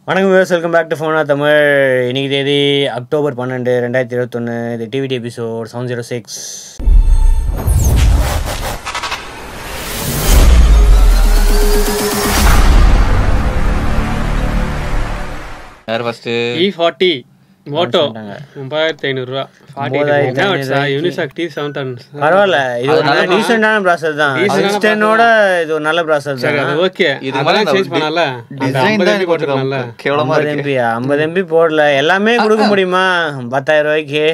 வணக்கம் views welcome back to ஃபோனா தமிழ் இன்னைக்கு தேதி அக்டோபர் பன்னெண்டு ரெண்டாயிரத்தி இருபத்தொன்று இது TVD episode seven zero six யார் ஃபர்ஸ்ட் இ ஃபார்ட்டி மோட்டோ சொல்லிட்டாங்க. ஒன்பதாயிரத்தி ஐநூறுரூவா ஃபார்ட்டி ஒன்பதாயிரத்தி ஐநூறு யூனிசாக் டி செவன் டன் பரவாயில்ல இது ஒரு நல்ல டீசெண்டான ப்ராசஸ் தான் சிக்ஸ் டென்னோட இது ஒரு நல்ல ப்ராசஸ் சரி தான் அது ஓகே இது அதெல்லாம் மாதிரி சேஞ்ச் பண்ணல டிசைன் தான் போட்டுருக்கலாம்ல கொஞ்சம் கேவலமா ஐம்பது இருக்கு எம்பியா ஐம்பது எம்பி போடல எல்லாமே கொடுக்க முடியுமா பத்தாயிரம் ரூபாய்க்கு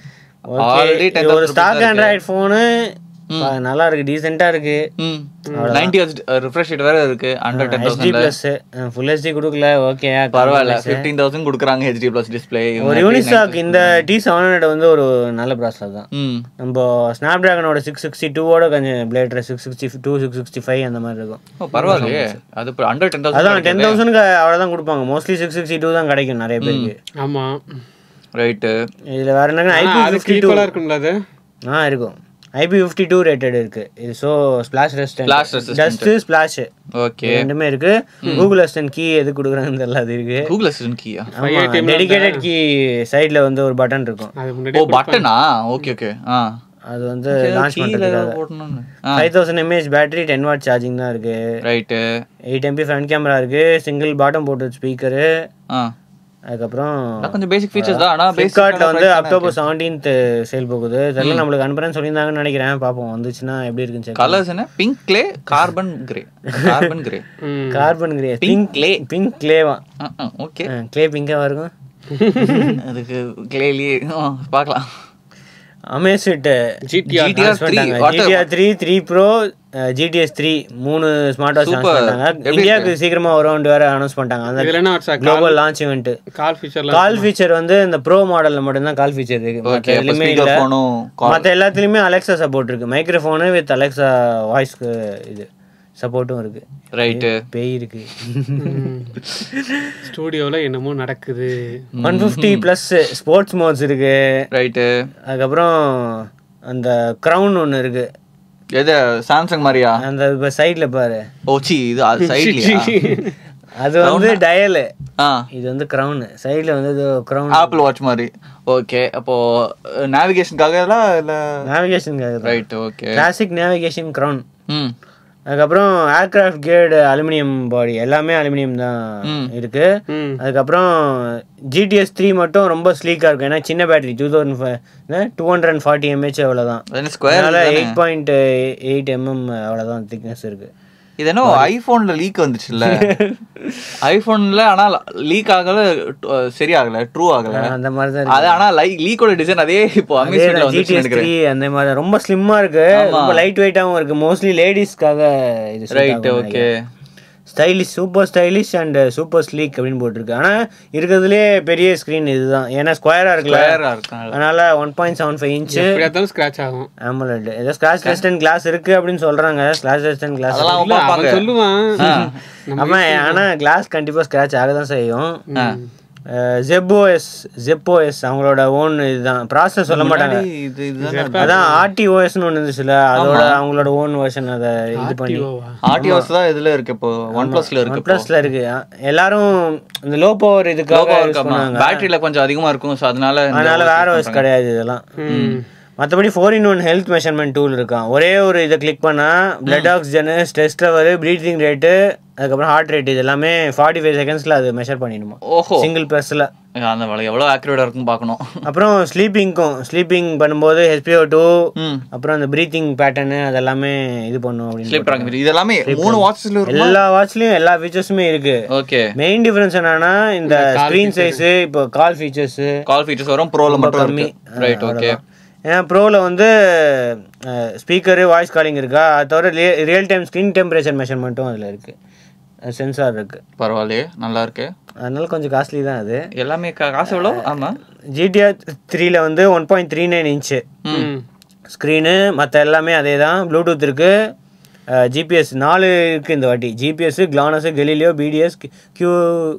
Already ஓகே 10,000 ஒரு ஸ்டாக் rupees தான் ஆண்ட்ராய்டு ஃபோனு நல்லா இருக்கு டீசெண்டாக இருக்கு ம் நைன்டி ரிஃப்ரெஷ் ரேட் வேற இருக்கு under ten HD thousand plus full HD கொடுக்கல ஓகே பரவாயில்ல ஃபிஃப்டீன் தௌசண்ட் கொடுக்குறாங்க ஹெச்டி ப்ளஸ் டிஸ்பிளே ஒரு யூனிசாக் இந்த டி செவன் ஹண்ட்ரட் வந்து ஒரு நல்ல ப்ராசஸர் தான் ம் நம்ம ஸ்னாப் ட்ராகனோட சிக்ஸ் சிக்ஸ்டி டூவோட கொஞ்சம் பிளேட் six sixty two six sixty five அந்த மாதிரி இருக்கும் ஓ பரவாயில்லையே அது இப்போ அண்டர் டென் அதான் தௌசண்ட் டென் தௌசண்ட்க்கு அவ்வளோதான் கொடுப்பாங்க மோஸ்ட்லி சிக்ஸ் சிக்ஸ்டி டூ தான் கிடைக்கும் நிறைய பேருக்கு ஆமா ரைட்டு இதில் வேற என்னங்க ஐபி அது ஃபிஃப்டி டூ ஈக்குவலா இருக்கும்ல அது ஆ இருக்கும் ஐபி ஃபிஃப்டி டூ ரேட்டட் இருக்கு இது so splash Splash resistant resistant. Dust splash okay ரெண்டுமே இருக்கு கூகுள் அசிஸ்டன்ட் கீ எது கொடுக்குறாங்கன்னு தெரியல அது இருக்கு கூகுள் அசிஸ்டன்ட் கீயா ஆமா டெடிகேட்டட் கீ சைடில் வந்து ஒரு பட்டன் இருக்கும் அது ஓ முன்னாடி பட்டனா ஓகே ஓகே ஆ அது வந்து லான்ச் கீழே பண்ணுறதுக்காக போடணும்னு ah five thousand mAh battery ten watt charging தான் இருக்கு right eight MP front camera இருக்கு சிங்கிள் பாட்டம் போட்டு ஸ்பீக்கரு ஆ அதுக்கப்புறம் அதான் கொஞ்சம் பேசிக் ஃபீச்சர்ஸ் தான் ஆனா ஃப்ளிப்கார்ட்டில் பேசிக் வந்து அக்டோபர் செவன்டீன்த் சேல் போகுது தெரியல நம்மளுக்கு அனுப்புறேன்னு சொல்லியிருந்தாங்கன்னு நினைக்கிறேன் பார்ப்போம் வந்துச்சுன்னா எப்படி இருக்குன்னு check கலர்ஸ் என்ன pink clay carbon grey carbon grey ம். Carbon grey Pink pink clay. Pink கிளேவா ஓகே கிளே பிங்காக இருக்கும் அதுக்கு கிளேலியே பார்க்கலாம் Amazfit GTR GTR three GTR three three pro GTS three மூணு ஸ்மார்ட் வாட்ச் லான்ச் Super. பண்ணிட்டாங்க எப்படி இந்தியாவுக்கு சீக்கிரமா வரும்னு வேற அனௌன்ஸ் பண்ணிட்டாங்க அந்த இதுல என்ன WhatsApp global launch event call ஃபீச்சர்லாம் கால் ஃபீச்சர் வந்து இந்த ப்ரோ மாடல்ல மட்டும்தான் கால் ஃபீச்சர் இருக்கு மத்த ஓகே அப்போ எதுலயுமே ஸ்பீக்கர் இல்ல ஃபோனும் மற்ற எல்லாத்துலயுமே அலெக்சா சப்போர்ட் இருக்கு மைக்ரோஃபோனு வித் அலெக்சா வாய்ஸ்க்கு இது சப்போர்ட்டும் இருக்கு ரைட்டு பேய் இருக்கு ஸ்டூடியோல என்னமோ நடக்குது one fifty plus sports modes இருக்கு ரைட்டு அதுக்கப்புறம் அந்த க்ரௌன் ஒன்று இருக்கு எது சாம்சங் மாதிரியா அந்த இப்போ சைடில் பாரு ஓச்சி இது அது சைட்லயா அது வந்து டயலு ஆ இது வந்து க்ரௌன் சைடில் வந்து இது க்ரௌன் ஆப்பிள் வாட்ச் மாதிரி ஓகே அப்போ நேவிகேஷனுக்காக இல்ல நேவிகேஷனுக்காக right okay classic navigation crown ம் அதுக்கப்புறம் ஏர்கிராஃப்ட் கேர்டு அலுமினியம் பாடி எல்லாமே அலுமினியம் தான் இருக்கு ம் அதுக்கப்புறம் ஜிடிஎஸ் த்ரீ மட்டும் ரொம்ப ஸ்லீக்காக இருக்கும் ஏன்னா சின்ன battery two thousand five two hundred and forty mAh அவ்வளோதான் அது ஸ்கொயர் அதனால எயிட் பாயிண்ட் எயிட் எம்எம் அவ்வளோதான் திக்னஸ் இருக்கு இது என்ன ஐபோன்ல லீக் வந்துச்சுல்ல ஐபோன்ல ஆனா லீக் ஆகல அஹ், சரி ஆகல ட்ரூ ஆகல அந்த மாதிரி தான் அது ஆனா லீக்கோட டிசைன் அதே இப்போ அமேசான்ல வந்துச்சு ஜிடிஎஸ் நினைக்கிறேன் த்ரீ அந்த மாதிரி தான். ரொம்ப ஸ்லிம்மாக இருக்கு ரொம்ப லைட் வெயிட்டாகவும் இருக்கு மோஸ்ட்லி லேடிஸ்க்காக இது right okay stylish super stylish and super sleek அப்படின்னு போட்டிருக்கு ஆனால் இருக்கிறதுலே பெரிய ஸ்க்ரீன் இதுதான் ஏன்னா ஸ்கொயராக இருக்குல்ல ஸ்கொயரா இருக்கும் அதனால one point seven five inch எப்படியா இருந்தாலும் ஸ்கிராச் ஆகும் ஆமலட் ஏதோ ஸ்கிராச் ரெஸ்டன் கிளாஸ் இருக்கு அப்படின்னு சொல்றாங்க ஸ்கிராச் ரெஸ்டன் கிளாஸ் அதெல்லாம் இல்ல பார்ப்பாங்க அவன் சொல்லுவான் ஆமா ஆனா கிளாஸ் கண்டிப்பா ஸ்கிராச் ஆக தான் செய்யும் ஜெப்ஓஎஸ் ஜெப்ஓஎஸ் அவங்களோட ஓன் இதுதான் ப்ராசஸ் சொல்ல மாட்டாங்க இது இதுதான் அதான் ஆர்டிஓஎஸ்னு ஒன்று இருந்துச்சுல அதோட அவங்களோட ஓன் வெர்ஷன் அதை இது பண்ணி ஓவா. ஆர்டிஓஸ் தான் இதுல இருக்கு இப்போ ஒன் பிளஸ்ல இருக்கு இப்போ. ப்ளஸ்ல இருக்கு எல்லாரும் இந்த லோ பவர் இதுக்காக யூஸ் பண்ணுவாங்க பேட்டரியில கொஞ்சம் அதிகமா இருக்கும் ஸோ அதனால இந்த அதனால OS வேற use ஓஎஸ் பண்றாங்க. கிடையாது இதெல்லாம் ம் மற்றபடி four in one health measurement tool இருக்கான் ஒரே ஒரு இதை கிளிக் பண்ணால் blood oxygen stress level breathing rate அதுக்கப்புறம் ஹார்ட் ரேட் இது எல்லாமே ஃபார்ட்டி ஃபைவ் செகண்ட்ஸில் அது மெஷர் பண்ணிடுமா ஓஹோ சிங்கிள் ப்ரெஸ்ஸில் அந்த வேலை எவ்வளவு ஆக்யூரேட்டா இருக்கும் பார்க்கணும் அப்புறம் ஸ்லீப்பிங்க்கும் ஸ்லீப்பிங் பண்ணும்போது ஹெச்பிஓ டூ ம் அப்புறம் அந்த ப்ரீத்திங் பேட்டர்னு அதெல்லாமே இது பண்ணும் அப்படின்னு ஸ்லீப் ட்ராக் இது எல்லாமே மூணு வாட்ச்ல இருக்கும் எல்லா வாட்ச்லயும் எல்லா ஃபீச்சர்ஸுமே இருக்கு ஓகே மெயின் டிஃபரன்ஸ் என்னன்னா இந்த ஸ்க்ரீன் சைஸு இப்போ கால் ஃபீச்சர்ஸு கால் ஃபீச்சர்ஸ் வரும் ப்ரோல மட்டும் கம்மி இருக்கு ரைட் ஓகே ஏன்னா ப்ரோவில் வந்து ஸ்பீக்கரு வாய்ஸ் காலிங் இருக்கா அது தவிர ரியல் டைம் ஸ்க்ரீன் டெம்பரேச்சர் மெஷர்மெண்ட்டும் அதில் இருக்குது சென்சார் இருக்குது பரவாயில்லையே நல்லா இருக்கு அதனால கொஞ்சம் காஸ்ட்லி தான் அது எல்லாமே கா- காசு எவ்வளோ ஆமா ஜிடிஆர் த்ரீல வந்து one point three nine inch ம் ஸ்க்ரீனு மற்ற எல்லாமே அதே தான் ப்ளூடூத் இருக்குது ஜிபிஎஸ் நாலு இருக்குது இந்த வாட்டி GPS GLONASS Galileo BDS Q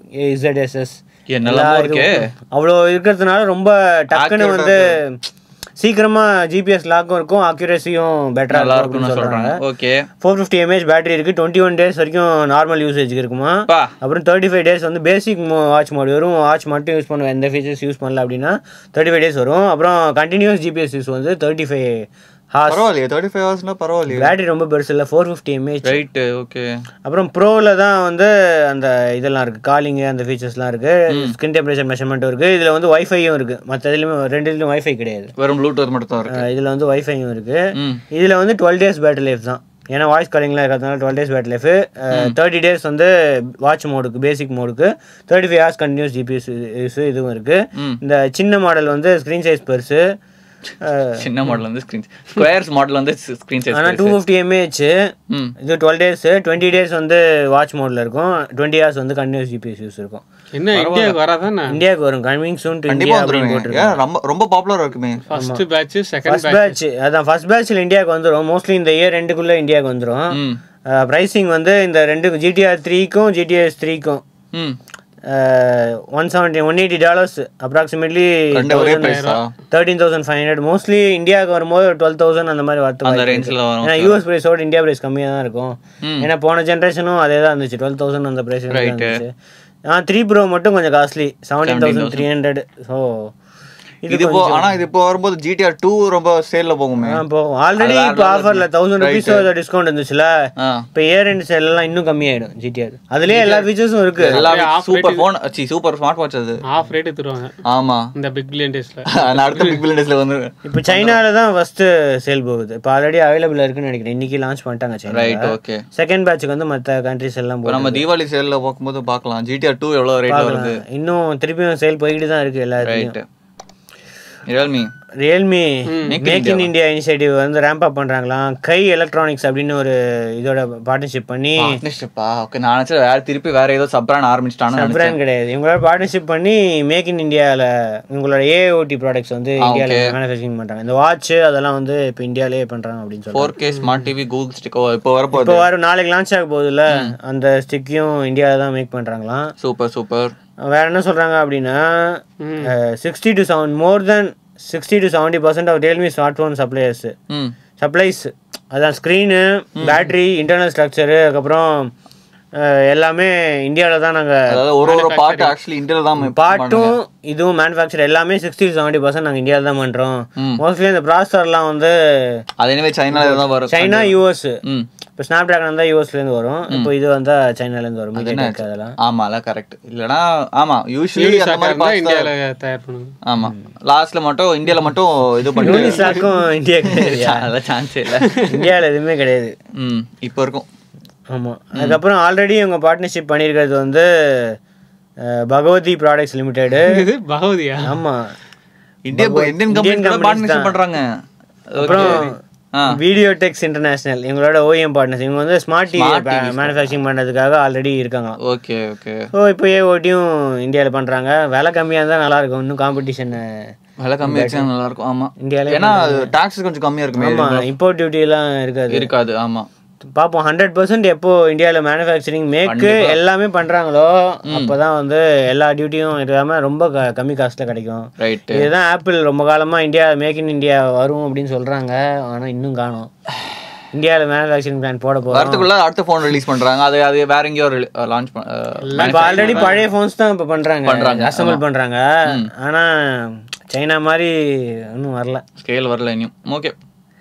ZSS என்னெல்லாம் இருக்கு அவ்வளோ இருக்கிறதுனால ரொம்ப டக்குன்னு வந்து சீக்கிரமா ஜிபிஎஸ் லாக்கும் இருக்கும் அக்யூரேசியும் பெட்டரா நல்லா இருக்கும் இருக்கும்னு அப்படின்னு சொல்றாங்க சொல்றாங்க okay four fifty mAh battery இருக்கு டுவெண்ட்டி ஒன் டேஸ் வரைக்கும் நார்மல் யூசேஜ்க்கு இருக்குமா பா அப்புறம் தேர்ட்டி ஃபைவ் டேஸ் வந்து பேசிக் வாட்ச் மோட் வெறும் வாட்ச் மட்டும் யூஸ் பண்ணுவேன் எந்த ஃபீச்சர்ஸ் யூஸ் பண்ணல அப்படின்னா தேர்ட்டி ஃபைவ் டேஸ் வரும் அப்புறம் கண்டினியூஸ் ஜிபிஎஸ் யூஸ் வந்து தேர்ட்டி ஃபைவ் ஹார்ஸ் பரவாயில்லையே தேர்ட்டி ஃபைவ் ஹவர்ஸ்னா பரவாயில்லையே பேட்டரி ரொம்ப பெருசு இல்லை four fifty mAh right okay அப்புறம் ப்ரோவில் தான் வந்து அந்த இதெல்லாம் இருக்குது காலிங்கு அந்த ஃபீச்சர்ஸ்லாம் இருக்குது ஸ்கின் டெம்பரேச்சர் மெஷர்மெண்ட்டும் இருக்குது இதில் வந்து வைஃபையும் இருக்குது மற்ற இதுலையுமே ரெண்டு இதுலையும் வைஃபை கிடையாது வெறும் ப்ளூடூத் மட்டும் தான் இருக்கு இதில் வந்து வைஃபையும் இருக்குது ம் இதில் வந்து டுவெல் டேஸ் பேட்டரி லைஃப் தான் ஏன்னா வாய்ஸ் காலிங்லாம் இருக்கிறதுனால twelve days battery life thirty days வந்து வாட்ச் மோடுக்கு பேசிக் மோடுக்கு thirty five hours continuous GPS use இதுவும் இருக்குது ம். இந்த சின்ன மாடல் வந்து ஸ்க்ரீன் சைஸ் பெருசு சின்ன மாடல் வந்து ஸ்க்ரீன் ஸ்கொயர்ஸ் மாடல் வந்து ஸ்க்ரீன் சைஸ் ஆனால் டூ ஃபிஃப்டி எம்ஏஹெச் ம் இது டுவெல் டேஸ் டுவெண்ட்டி டேஸ் வந்து வாட்ச் மோடில் இருக்கும் டுவெண்ட்டி ஹவர்ஸ் வந்து கண்டினியூஸ் ஜிபிஎஸ் யூஸ் இருக்கும் என்ன இந்தியாவுக்கு வராதானே இந்தியாவுக்கு வரும் கமிங் சூன் டு கண்டிப்பா இந்தியா அப்படின்னு வந்துருவீங்க போட்டிருக்காங்க ஏன் ரொம்ப ரொம்ப பாப்புலரா இருக்குமே first batch second first batch அதான் ஃபர்ஸ்ட் பேட்ச்ல இந்தியாவுக்கு வந்துரும் மோஸ்ட்லி இந்த இயர் ரெண்டுக்குள்ள இந்தியாவுக்கு வந்துரும் ம் ப்ரைசிங் வந்து இந்த ரெண்டு ஜிடிஆர் த்ரீக்கும் ஜிடிஎஸ் த்ரீக்கும் ம் one seventy one eighty dollars approximately ரெண்டு ஒரே பிரைஸா thirteen thousand five hundred mostly இந்தியாவுக்கு வரும்போது டுவெல் தௌசண்ட் அந்த மாதிரி அந்த வரத்து ரேஞ்சில் வரும் ஏன்னா யூஎஸ் ப்ரைஸோட இந்தியா ப்ரைஸ் கம்மியாக தான் இருக்கும் ம். ஏன்னா போன ஜென்ரேஷனும் அதே தான் இருந்துச்சு டுவெல் தௌசண்ட் அந்த ப்ரைஸ் Right. இருந்துச்சு ஆ த்ரீ ப்ரோ மட்டும் கொஞ்சம் costly seventeen thousand three hundred so இது இப்போ ஆனா இது இப்போ வரும்போது ஜிடிஆர் டூ ரொம்ப சேல்ல போகுமே போகும் ஆல்ரெடி அது வேற இப்போ level ஆஃபரில் தௌசண்ட் ருபீஸ் டிஸ்கவுண்ட் இருந்துச்சுல ஆ இப்போ இயர் எண்ட் எல்லாம் இன்னும் கம்மியாயிடும் ஜிடிஆர் அதுலயே எல்லா ஃபீச்சர்ஸும் இருக்கு எல்லாமே half சூப்பர் ஃபோன் சி சூப்பர் ஸ்மார்ட் வாட்ச் அது ஆஃப் ரேட் எடுத்துருவாங்க ஆமா இந்த பிக் பில்லியன் டேஸ்ல நான் அடுத்த பிக் பில்லியன் டேஸ்ல வந்து இப்போ சைனால தான் ஃபர்ஸ்ட் சேல் போகுது இப்போ ஆல்ரெடி அவைலபிள் இருக்குன்னு நினைக்கிறேன் இன்னைக்கு லான்ச் பண்ணிட்டாங்க சைனா ரைட் ஓகே செகண்ட் பேட்சுக்கு வந்து மற்ற கண்ட்ரிஸ் எல்லாம் இப்போ நம்ம தீபாவளி சேல்ல பார்க்கும்போது பார்க்கலாம் ஜிடிஆர் டூ எவ்வளவு ரேட்ல வருது போகலாம் இன்னும் திருப்பியும் சேல் போய்கிட்டு தான் இருக்கு எல்லாத்துலயும் right Realme Realme Make in make in India initiative வந்து ரேம்ப் அப் பண்றாங்களாம் கை எலக்ட்ரானிக்ஸ் அப்படின்னு ஒரு இதோட பார்ட்னர்ஷிப் பண்ணி பார்ட்னர்ஷிப்பா ஓகே நான் நினைச்சேன் வேற திருப்பி வேற ஏதோ சப்ரான் ஆரம்பிச்சிட்டான்னு நினைச்சேன் பிராண்ட் கிடையாது இவங்களோட பார்ட்னர்ஷிப் பண்ணி மேக் இன் இந்தியாவில் இவங்களோட ஏஓடி ப்ராடக்ட்ஸ் வந்து இந்தியாவில் மேனுஃபேக்சரிங் பண்றாங்க இந்த வாட்ச் அதெல்லாம் வந்து இப்போ இந்தியாவிலேயே பண்றாங்க அப்படின்னு சொல்லி four K smart TV Google ஸ்டிக்கோ இப்போ வரப்போகுது இப்போ வர நாளைக்கு லான்ச் ஆக போகுதுல்ல அந்த ஸ்டிக்கையும் இந்தியாவில் தான் மேக் பண்றாங்களாம் சூப்பர் சூப்பர் வேற என்ன சொல்றாங்க அப்படின்னா sixty to seven more than sixty to seventy percent of Realme smart phone suppliers ம் சப்ளைஸ் அதான் ஸ்க்ரீனு பேட்டரி இன்டர்னல் ஸ்ட்ரக்சரு அதுக்கப்புறம் அஹ், எல்லாமே இந்தியாவில் தான் நாங்கள் அதாவது ஒரு ஒரு பார்ட் ஆக்சுவலி இந்தியால தான் make பாட்டும் இதுவும் மேனுஃபேக்சர் எல்லாமே சிக்ஸ்டி டு செவன்டி பர்சன்ட் நாங்கள் இந்தியாவில் தான் பண்ணுறோம் ம். மோஸ்ட்லி இந்த ப்ராசஸர்லாம் வந்து அது எனவே சைனால தான் வரும் சைனா யூஎஸ் ம் இப்போ ஸ்னாப் ட்ராகன் வந்தால் யூஎஸ்லேருந்து வரும் இப்போ இது வந்தால் சைனாலேருந்து வரும் மீடியா அதெல்லாம் ஆமால கரெக்ட் இல்லனா ஆமா யூஸ்வலி அந்த மாதிரி parts தான்- இந்தியால தயார் பண்ணுங்க ஆமா லாஸ்ட்ல மட்டும் இந்தியால மட்டும் இது பண்ணி யூனிசாக்கும் இந்தியா கிடையாது அதெல்லாம் சான்ஸே இல்ல இந்தியாவில் எதுவுமே கிடையாது ம் இப்போ இருக்கும் ஆமாம் அதுக்கப்புறம் ஆல்ரெடி இவங்க பார்ட்னர்ஷிப் பண்ணியிருக்கிறது வந்து அஹ், பகவதி ப்ராடக்ட்ஸ் லிமிடெடு இது பகவதியா ஆமாம் India Indian Indian company companies partnership தான். பண்றாங்க அப்புறம் ஆ வீடியோ டெக்ஸ் இன்டர்நேஷனல் இவங்களோட ஓஎம் பார்ட்னர்ஸ் இவங்க வந்து smart TV Smart TVs manufacturing பண்ணுறதுக்காக ஆல்ரெடி இருக்காங்க ஓகே ஓகே ஸோ இப்போ ஏஓட்டியும் இந்தியாவில் பண்ணுறாங்க விலை கம்மியாக இருந்தால் நல்லா இருக்கும் இன்னும் காம்படிஷன் விலை கம்மி வச்சா நல்லா இருக்கும் ஆமா இந்தியாவிலே ஏன்னா டாக்ஸ் கொஞ்சம் கம்மியா இருக்குமே ஆமாம் இம்போர்ட் டியூட்டிலாம் இருக்காது இருக்காது ஆமா பார்ப்போம் ஹண்ட்ரட் பர்சன்ட் எப்போ இந்தியாவில் மேனுஃபேக்சரிங் மேக்கு எல்லாமே பண்ணுறாங்களோ அப்போ தான் வந்து எல்லா டியூட்டியும் இல்லாமல் ரொம்ப க- கம்மி காஸ்ட்டில் கிடைக்கும் ரைட் இதுதான் ஆப்பிள் ரொம்ப காலமாக இந்தியா மேக் இன் இந்தியா வரும் அப்படின்னு சொல்கிறாங்க ஆனால் இன்னும் காணும் இந்தியாவில் மேனுஃபேக்சரிங் பிளான் போட போகிறோம் வரதுக்குள்ள அடுத்த ஃபோன் ரிலீஸ் பண்றாங்க அது அது வேற எங்கேயோ லான்ச் இப்போ ஆல்ரெடி பழைய ஃபோன்ஸ் தான் இப்போ பண்ணுறாங்க பண்றாங்க, அசம்பிள் பண்ணுறாங்க ஆனால் சைனா மாதிரி இன்னும் வரல ஸ்கேல் வரல இன்னும் ஓகே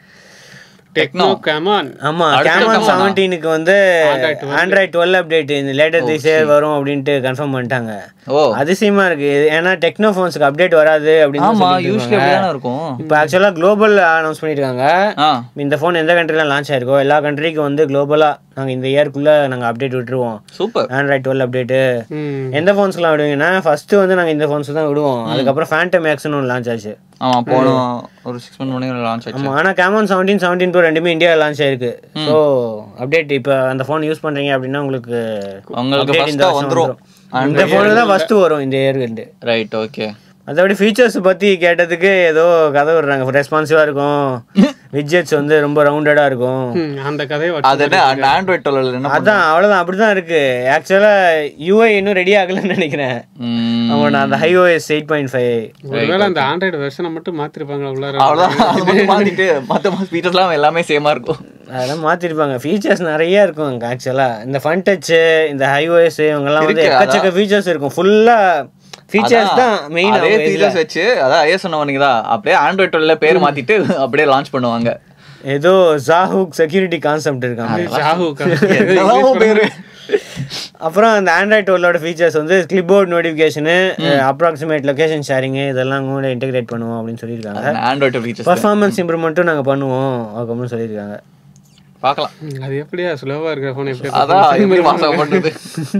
டெக்னோ கேமான் ஆமா அடுத்த கேமன் Camon-ஆ? செவன்டீனுக்கு வந்து ஆண்ட்ராய்ட் டுவெல் அப்டேட் இந்த லேட்டர் திஸ் இயர் வரும் அப்படின்ட்டு கன்ஃபார்ம் பண்ணிட்டாங்க ஓ அதிசயமா இருக்கு இது ஏன்னா டெக்னோ ஃபோன்ஸ்க்கு அப்டேட் வராது அப்படின்னு ஆமா சொல்லிட்டு யூஸ்வலி இருக்காங்க. அப்படிதானே இருக்கும் இப்போ ஆக்சுவலாக குளோபல் அனௌன்ஸ் பண்ணியிருக்காங்க ஆ இந்த ஃபோன் எந்த கண்ட்ரிலாம் லான்ச் ஆயிருக்கோ எல்லா கண்ட்ரிக்கும் வந்து குளோபலாக நாங்கள் இந்த இயர்க்குள்ளே நாங்கள் அப்டேட் விட்டுருவோம் சூப்பர் ஆண்ட்ராய்ட் டுவெல் அப்டேட்டு ம் எந்த ஃபோன்ஸ்க்குலாம் விடுவீங்கன்னா ஃபர்ஸ்ட் வந்து நாங்கள் இந்த ஃபோன்ஸ் தான் விடுவோம் அதுக்கப்புறம் ஃபேண்டம் மேக்ஸ்னு ஒன்று லான்ச் ஆச்சு ஆமா போனோம் ஒரு சிக்ஸ் மந்த் முன்னாடி லான்ச் ஆச்சு ஆமாம் ஆனால் கேமன் செவன்டீன் செவன்டீன் ப்ரோ ரெண்டுமே இந்தியாவில் லான்ச் ஆயிருக்கு ஸோ அப்டேட் இப்போ அந்த ஃபோன் யூஸ் பண்ணுறீங்க அப்படின்னா உங்களுக்கு உங்களுக்கு update இந்த ஃபர்ஸ்டா வருஷம் வந்துரும் வந்துரும். இந்த ஃபோனு தான் ஃபர்ஸ்ட் வரும் இந்த இயர்லேருந்து ரைட் ஓகே மற்றபடி ஃபீச்சர்ஸ் பற்றி கேட்டதுக்கு ஏதோ கதை விடுறாங்க ரெஸ்பான்சிவாக இருக்கும் விட்ஜெட்ஸ் வந்து ரொம்ப ரவுண்டடாக இருக்கும் ம், அந்த கதையை அது வச்சு என்ன ஆண்ட்ராய்ட் டுவெல் என்ன அதான் அவ்வளோதான் அப்படி தான் இருக்கு ஆக்சுவலாக யூஐ இன்னும் ரெடி ஆகலைன்னு நினைக்கிறேன் ம், அவங்க நான் அந்த ஹைஓஎஸ் எயிட் பாயிண்ட் ஃபைவ் ஒருவேளை அந்த ஆண்ட்ராய்டு வெர்ஷனை மட்டும் மாத்திருப்பாங்க உள்ளார அவ்வளவுதான் அது மட்டும் மாத்திட்டு மத்த ஃபீச்சர்ஸ்லாம் எல்லாமே சேமா இருக்கும் அதெல்லாம் மாற்றிருப்பாங்க ஃபீச்சர்ஸ் நிறைய இருக்கும் அங்கே ஆக்சுவலாக இந்த ஃபன் டச்சு இந்த ஹைஓஎஸ் இவங்கெல்லாம் வந்து இருக்கு, எக்கச்சக்க ஃபீச்சர்ஸ் இருக்கும் ஃபுல்லாக ஃபீச்சர்ஸ் தான் மெயின் அதே ஃபீச்சர்ஸ் வச்சு அதான் ஐஎஸ் சொன்னவனுக்கு தான் அப்படியே ஆண்ட்ராய்ட் டுவெல்ல பேர் மாத்திட்டு அப்படியே லான்ச் பண்ணுவாங்க ஏதோ ஜாஹூக் செக்யூரிட்டி கான்செப்ட் இருக்காங்க ஷாஹு என்னெல்லாமோ பேரு அப்புறம் அந்த ஆண்ட்ராய்ட் டுவெல்லோட ஃபீச்சர்ஸ் வந்து clipboard notification approximate location sharing இதெல்லாம் கூட இன்டெகிரேட் பண்ணுவோம் அப்படின்னு சொல்லியிருக்காங்க ஆண்ட்ராய்ட் ஃபீச்சர்ஸ் பர்ஃபார்மன்ஸ் இம்ப்ரூவ்மெண்ட்டும் நாங்கள் பண்ணுவோம் அப்படின்னு சொல்லியிருக்காங்க பார்க்கலாம் அது எப்படியா ஸ்லோவா இருக்கிற போன் எப்படி அதான் எப்படி மாசம் பண்ணுறது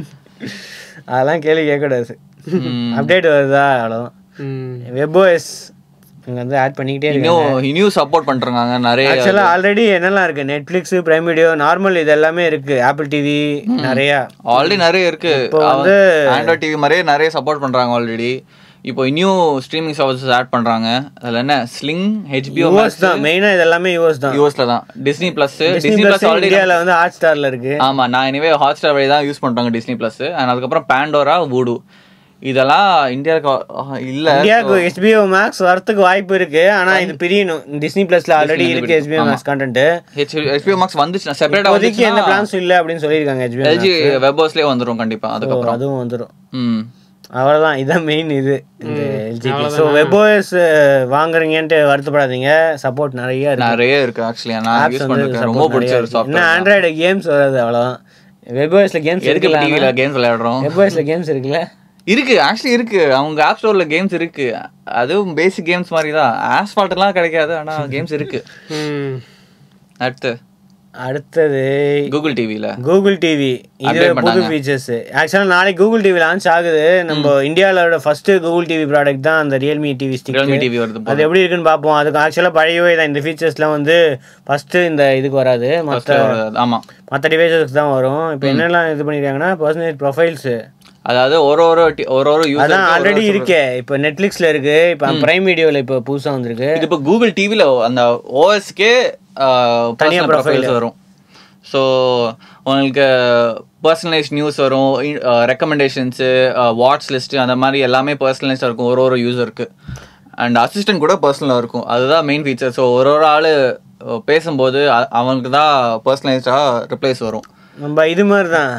அதெல்லாம் கேள்வி கேட்கக்கூடாது அப்டேட் வருதா அவ்வளோதான் ம். வெப்ஓஎஸ் இங்கே வந்து ஆட் பண்ணிக்கிட்டே இருக்காங்க இன்னும் இன்னும் சப்போர்ட் பண்றாங்க நிறைய ஆக்சுவலாக ஆல்ரெடி என்னெல்லாம் இருக்கு நெட்ஃப்ளிக்ஸ் பிரைம் வீடியோ நார்மல் இது எல்லாமே இருக்கு ஆப்பிள் டிவி நிறையா ஆல்ரெடி நிறைய இருக்கு இப்போ வந்து ஆண்ட்ராய்ட் டிவி மாதிரியே நிறைய சப்போர்ட் பண்றாங்க ஆல்ரெடி இப்போ இன்னும் ஸ்ட்ரீமிங் சர்வீசஸ் ஆட் பண்றாங்க அதுல என்ன ஸ்லிங் ஹெச்பிஓ யூஎஸ் தான் மெயினாக இது எல்லாமே யூஎஸ் தான் யூஎஸ்ல தான் Disney plus Disney Disney plus plus already இந்தியாவில் வந்து ஹாட் ஸ்டாரில் இருக்கு ஆமா நான் இனிமே ஹாட் ஸ்டார் வழி தான் யூஸ் பண்றாங்க டிஸ்னி பிளஸ் அண்ட் அதுக்கப்புறம் பேண்டோரா வூடு இதெல்லாம் இந்தியாவுக்கு ஆ, இல்ல இந்தியாவுக்கு ஹெச்பிஓ மேக்ஸ் வரத்துக்கு வாய்ப்பு இருக்கு ஆனா இது பிரியணும் டிஸ்னி பிளஸ்ல ஆல்ரெடி இருக்கு HBO Max content HBO Max வந்துச்சுன்னா செப்பரேட்டா இப்போதைக்கு எந்த வந்துச்சுன்னா பிளான்ஸ் இல்ல அப்படின்னு சொல்லியிருக்காங்க ஹெச்பிஓ எல்ஜி வெப்பர்ஸ்லயே வந்துரும் கண்டிப்பா அதுக்கப்புறம் அதுவும் வந்துடும் ம் அவ்வளவுதான் இதான் மெயின் இது இந்த எல்ஜிக்கு ஸோ வெப்ஓஎஸ் வாங்குறீங்கன்ட்டு வருத்தப்படாதீங்க சப்போர்ட் நிறைய இருக்கு நிறைய இருக்கு ஆக்சுவலி நான் Apps யூஸ் வந்து பண்ணிருக்கேன் support ரொம்ப நிறைய பிடிச்ச ஒரு இருக்கு. இன்னும் சாஃப்ட்வேர் ஆண்ட்ராய்டு கேம்ஸ் வராது அவ்வளவுதான் வெப்ஓஎஸ்ல கேம்ஸ் எதுக்கு இருக்குல்ல டிவில கேம்ஸ் விளையாடுறோம் வெப்ஓஎஸ்ல கேம்ஸ் இருக்குல்ல இருக்கு ஆக்சுவலி இருக்கு அவங்க ஆப் ஸ்டோர்ல கேம்ஸ் இருக்கு அதுவும் பேசிக் கேம்ஸ் மாதிரி தான் ஆஸ்பால்ட் எல்லாம் கிடைக்காது ஆனா கேம்ஸ் இருக்கு ம். அடுத்து அடுத்தது கூகுள் டிவில கூகுள் டிவி இது Update புது பண்ணாங்க. ஃபீச்சர்ஸ் ஆக்சுவலாக நாளைக்கு கூகுள் டிவி லான்ச் ஆகுது நம்ம இந்தியாவோட ஃபர்ஸ்ட் கூகுள் டிவி ப்ராடக்ட் தான் அந்த Realme TV stick Realme TV வருது அது எப்படி இருக்குன்னு பார்ப்போம் அதுக்கு ஆக்சுவலாக பழையவே தான் இந்த ஃபீச்சர்ஸ்லாம் வந்து ஃபர்ஸ்ட் இந்த இதுக்கு வராது மற்ற First, ஆமா மற்ற டிவைசஸ்க்கு தான் வரும் இப்போ என்னெல்லாம் இது பண்ணிருக்காங்கன்னா பர்சனேஜ் ப்ரொஃபைல்ஸ் அதாவது ஒரு ஒரு டி- ஒரு ஒரு யூசர் அதான் ஆல்ரெடி இருக்கே இப்போ நெட்ஃப்ளிக்ஸ்ல இருக்கு இப்போ பிரைம் வீடியோவில் இப்போ புதுசாக வந்திருக்கு இது இப்போ கூகுள் டிவில அந்த ஓஎஸ்கே தனியா profile. ப்ரொஃபைல்ஸ் வரும் ஸோ உங்களுக்கு பர்சனலைஸ் நியூஸ் வரும் ரெக்கமெண்டேஷன்ஸு வாட்ச் லிஸ்ட்டு அந்த மாதிரி எல்லாமே பர்சனலைஸாக இருக்கும் ஒரு ஒரு யூசருக்கு அண்ட் அசிஸ்டன்ட் கூட பர்சனலாக இருக்கும் அதுதான் மெயின் ஃபீச்சர் ஸோ ஒரு ஒரு ஆள் பேசும்போது அ- அவனுக்கு தான் பர்சனலைஸ்டாக ரிப்ளைஸ் வரும் நம்ம இது மாதிரி தான்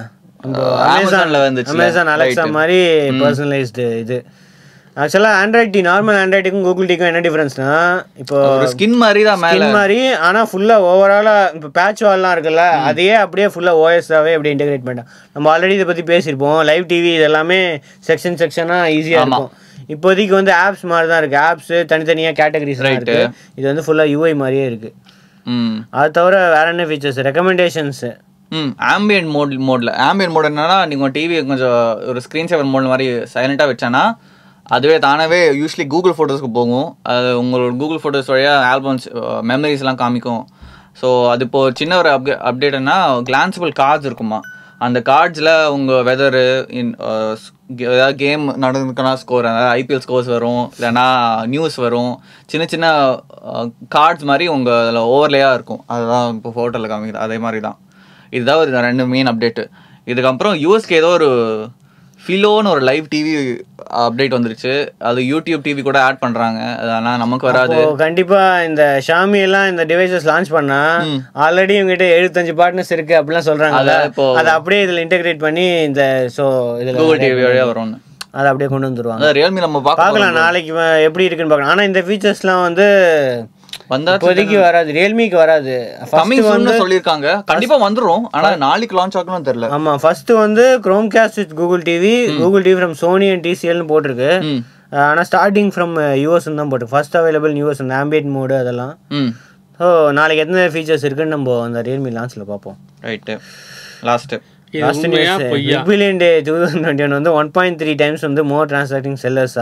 Amazonல வந்துச்சுல. Amazon Alexa Right. மாதிரி பர்சனலைஸ்டு இது ஆக்சுவலாக ஆண்ட்ராய்ட் டி நார்மல் ஆண்ட்ராய்டுக்கும் கூகுள் டிக்கும் என்ன டிஃபரன்ஸ்னா இப்போ ஒரு ஸ்கின் மாதிரி தான் மேலே ஸ்கின் மாதிரி ஆனால் ஃபுல்லாக ஓவராலாக இப்போ பேட்ச் வால்லாம் இருக்குல்ல அதையே அப்படியே ஃபுல்லாக ஓஎஸ்ஸாகவே அப்படியே இன்டெகிரேட் பண்ணிட்டோம் நம்ம ஆல்ரெடி இதை பற்றி பேசியிருப்போம் லைவ் டிவி இது எல்லாமே செக்ஷன் செக்ஷனாக ஈஸியாக இருக்கும் இப்போதைக்கு வந்து ஆப்ஸ் மாதிரி தான் இருக்குது ஆப்ஸு தனித்தனியாக கேட்டகரிஸ் Right. இருக்குது இது வந்து ஃபுல்லாக யூஐ மாதிரியே இருக்குது ம் அது தவிர வேற என்ன ஃபீச்சர்ஸ் ரெக்கமெண்டேஷன்ஸு ம் ஆம்பியன்ட் மோட் மோடில் ஆம்பியன்ட் மோட் என்னன்னா நீங்கள் டிவி கொஞ்சம் ஒரு ஸ்க்ரீன் சேவர் மோட் மாதிரி சைலண்ட்டாக வச்சானா அதுவே தானாகவே யூஸ்வலி கூகுள் ஃபோட்டோஸ்க்கு போகும் அது உங்களோட கூகுள் ஃபோட்டோஸ் வழியாக ஆல்பம்ஸ் மெமரிஸ்லாம் காமிக்கும் ஸோ அது இப்போ சின்ன ஒரு அப்டே அப்டேட்னா கிளான்சபிள் கார்ட்ஸ் இருக்குமா அந்த கார்ட்ஸில் உங்கள் வெதரு இன் ஏதாவது கேம் நடந்துக்குன்னா ஸ்கோர் அதாவது ஐபிஎல் ஸ்கோர்ஸ் வரும் இல்லைன்னா நியூஸ் வரும் சின்ன சின்ன கார்ட்ஸ் மாதிரி உங்கள் அதில் ஓவர்லேயாக இருக்கும் அதுதான் இப்போ ஃபோட்டோவில் காமிக்குது அதே மாதிரி தான் இதுதான் ஒரு ரெண்டு மெயின் அப்டேட்டு இதுக்கப்புறம் யூஎஸ்க்கு ஏதோ ஒரு ஃபிலோன்னு ஒரு லைவ் டிவி அப்டேட் வந்துருச்சு அது யூடியூப் டிவி கூட ஆட் பண்ணுறாங்க ஆனால் நமக்கு வராது இப்போ கண்டிப்பா இந்த ஷாமி எல்லாம் இந்த டிவைசஸ் லான்ச் பண்ணா ஆல்ரெடி இவங்ககிட்ட எழுபத்தஞ்சு பார்ட்னர்ஸ் இருக்கு அப்படிலாம் சொல்றாங்க அத இப்போ- அதை அப்படியே இதுல இன்டெகிரேட் பண்ணி இந்த ஷோ இதுல கூகுள் டிவி வழியாக வரும்னு அதை அப்படியே கொண்டு வந்துருவாங்க அதான் ரியல்மி நம்ம பார்க்க பார்க்கலாம் நாளைக்கு வ- எப்படி இருக்குன்னு பார்க்கலாம் ஆனா இந்த ஃபீச்சர்ஸ்லாம் வந்து வந்தா இப்போதைக்கு வராது ரியல்மிக்கு வராது கமிங் ஃபர்ஸ்ட் வந்து சொல்லியிருக்காங்க கண்டிப்பா வந்துரும் ஆனா நாளைக்கு லான்ச் ஆகணும்னு தெரியல ஆமா ஃபர்ஸ்ட் வந்து Chromecast with Google TV Google TV from Sony and டிசிஎல்னு போட்டிருக்கு ம் ஆனா ஸ்டார்டிங் ஃப்ரம் யூஎஸ் தான் போட்டு ஃபர்ஸ்ட் அவைலபிள் யூஎஸ் அந்த ஆம்பியட் மோடு அதெல்லாம் ம் ஸோ நாளைக்கு எத்தனை ஃபீச்சர்ஸ் இருக்குன்னு நம்ம அந்த ரியல்மி லான்ச்சில் பார்ப்போம் ரைட்டு லாஸ்ட் இது லாஸ்ட் உண்மையா நியூஸ் பொய்யா big billion day two thousand twenty one வந்து ஒன் பாயிண்ட் த்ரீ டைம்ஸ் வந்து மோர் டிரான்சாக்டிங் செல்லர்ஸ்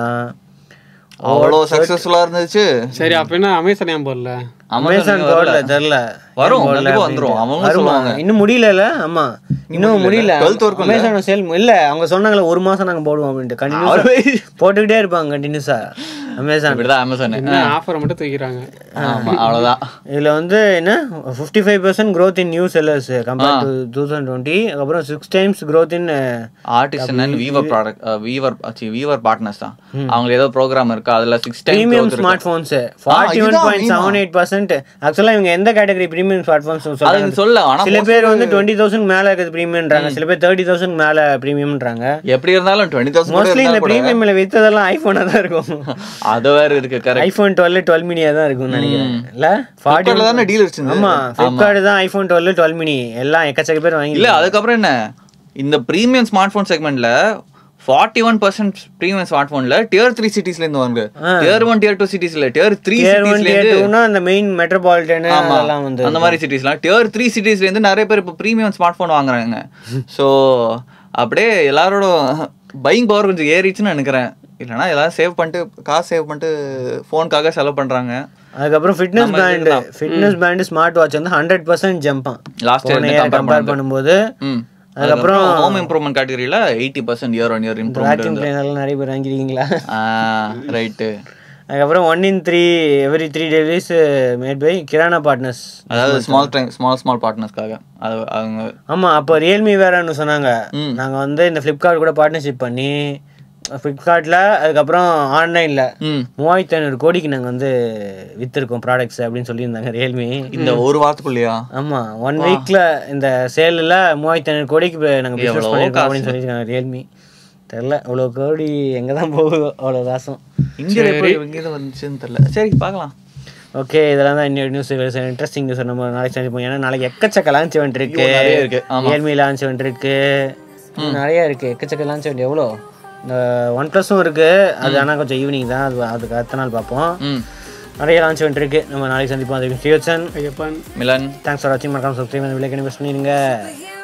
அவ்வளோ சக்சஸ்ஃபுல்லா இருந்துச்சு சரி அப்ப என்ன அமேசான் ஏன் போடல அமேசான் போடல தெரில வரும், போடல கண்டிப்பா அப்படின்ட்டு. வந்துரும். அவங்களும் வருமா? சொல்லுவாங்க. இன்னும் முடியல ஆமா இன்னும் முடியல 12th வரைக்கும் இல்ல? அமேசான் சேல் இல்ல அவங்க சொன்னாங்களே ஒரு மாசம் நாங்க போடுவோம் அப்படின்ட்டு கண்டினியூஸா அவரு- போட்டுக்கிட்டே இருப்பாங்க கண்டினியூஸா அமேசான் இப்படிதான் அமேசான் என்ன ஆஃபரை மட்டும் தூக்கிறாங்க ஆமா அவ்வளவுதான் இதுல வந்து என்ன fifty five percent growth in new sellers compared to two thousand twenty அப்புறம் six times growth in artist and weaver product weaver weaver partners தான் அவங்க ஏதோ ப்ரோக்ராம் இருக்கு அதுல six premium time smartphones forty one இதுதான் point seven eight percent ஆக்சுவலா இவங்க எந்த கேட்டகரி ப்ரீமியம் ஸ்மார்ட் ஃபோன்ஸ் அது சொல்றாங்க சொல்ல ஆனா சில பேர் வந்து டுவெண்ட்டி தௌசண்ட் மேல இருக்குது ப்ரீமியம்ன்றாங்க சில பேர் தேர்ட்டி தௌசண்ட் மேல ப்ரீமியம்ன்றாங்க எப்படி இருந்தாலும் டுவெண்ட்டி தௌசண்ட் மோஸ்ட்லி இந்த ப்ரீமியம்ல வித்ததெல்லாம் ஐபோனா தான் இருக்கும் அது வேற இருக்கு கரெக்ட் ஐபோன் டுவெல் டுவெல் மினியா தான் இருக்கும்னு நினைக்கிறேன் இல்ல ஃபார்ட்டி தானே டீல் வச்சிருந்தது ஆமா ஃபிளிப்கார்ட் தான் ஐபோன் டுவெல் டுவெல் மினி எல்லாம் எக்கச்சக்க பேர் வாங்கி இல்ல அதுக்கப்புறம் என்ன இந்த ப்ரீமியம் ஸ்மார்ட் ஃபோன் செக்மெண்ட்ல forty one percent premium smart ஃபோன்ல டியர் த்ரீ சிட்டிஸ்ல இருந்து வாங்க டியர் ஒன் டியர் டூ சிட்டிஸ்ல டியர் த்ரீ டியர் ஒன் சிட்டிஸ்ல டியர் இருந்து டூனா அந்த மெயின் மெட்ரோபாலிட்டன் அதெல்லாம் வந்து அந்த மாதிரி சிட்டிஸ்லாம் டியர் த்ரீ சிட்டிஸ்ல இருந்து நிறைய பேர் இப்போ ப்ரீமியம் ஸ்மார்ட் ஃபோன் வாங்குறாங்க ஸோ அப்படியே எல்லாரோட பையிங் பவர் கொஞ்சம் ஏறிச்சுன்னு நினைக்கிறேன் இல்லைன்னா எல்லாரும் சேவ் பண்ணிட்டு காசு சேவ் பண்ணிட்டு ஃபோனுக்காக செலவு பண்றாங்க அதுக்கப்புறம் fitness band fitness band smartwatch வந்து ஹண்ட்ரட் பர்சன்ட் ஜம்பான் லாஸ்ட் இயர் கம்பேர் கம்பேர் பண்ணும்போது ம் அதுக்கப்புறம் அதுக்கப்புறம் ஹோம் இம்ப்ரூவ்மெண்ட் கேட்டகரியில eighty percent year one year improvement vacuum கிளீனர்லாம் நிறைய பேர் வாங்கிருக்கீங்களா ரைட்டு அதுக்கப்புறம் one in three every three deliveries made by kirana partners அதாவது ஸ்மால் டைம் ஸ்மால் ஸ்மால் பார்ட்னர்ஸ்க்காக அது அவங்க ஆமா அப்போ ரியல்மி வேறன்னு சொன்னாங்க ம். நாங்க வந்து இந்த ஃப்ளிப்கார்ட் கூட பார்ட்னர்ஷிப் பண்ணி ஃப்ளிப்கார்ட்ல அதுக்கப்புறம் ஆன்லைன்ல ம் மூவாயிரத்தி ஐநூறு கோடிக்கு நாங்க வந்து வித்திருக்கோம் ப்ராடக்ட்ஸ் அப்படின்னு சொல்லியிருந்தாங்க ரியல்மி இந்த ஒரு வாரத்துக்குள்ளயா ஆமா ஒன் வீக்ல இந்த சேல்ல மூவாயிரத்தி ஐநூறு கோடிக்கு இப்ப நாங்க பிசினஸ் எவ்வளவோ பண்ணிருக்கோம் அப்படின்னு சொல்லியிருக்காங்க ரியல்மி தெரியல அவ்வளோ கோடி எங்க தான் போகுதோ அவ்வளோ காசும் இந்தியாவில் எப்படி இங்கே வந்துச்சுன்னு தெரியல சரி பார்க்கலாம் ஓகே இதெல்லாம் தான் இன்னொரு நியூஸ் இன்ட்ரெஸ்டிங் நியூஸ் நம்ம நாளைக்கு சந்திப்போம் ஏன்னா நாளைக்கு எக்கச்சக்க லான்ச் event இருக்கு ஐயோ, நிறைய இருக்கு. ஆமா. ரியல்மி லான்ச் event இருக்கு நிறைய இருக்கு எக்கச்சக்க லான்ச் event எவ்வளோ இந்த ஒன் ப்ளஸும் இருக்கு அது ஆனால் கொஞ்சம் ஈவினிங் தான் அது அதுக்கு அடுத்த நாள் பார்ப்போம் ம் நிறைய லான்ச் event இருக்கு நம்ம நாளைக்கு சந்திப்போம் அதுக்கு ஃபியூச்சன் ஐயப்பன் மிலன் தேங்க்ஸ் ஃபார் வாட்சிங் மறக்காம சப்ஸ்கிரைப் பண்ணி விலைக்கு இன்வெஸ்ட் பண்ணிடுங்க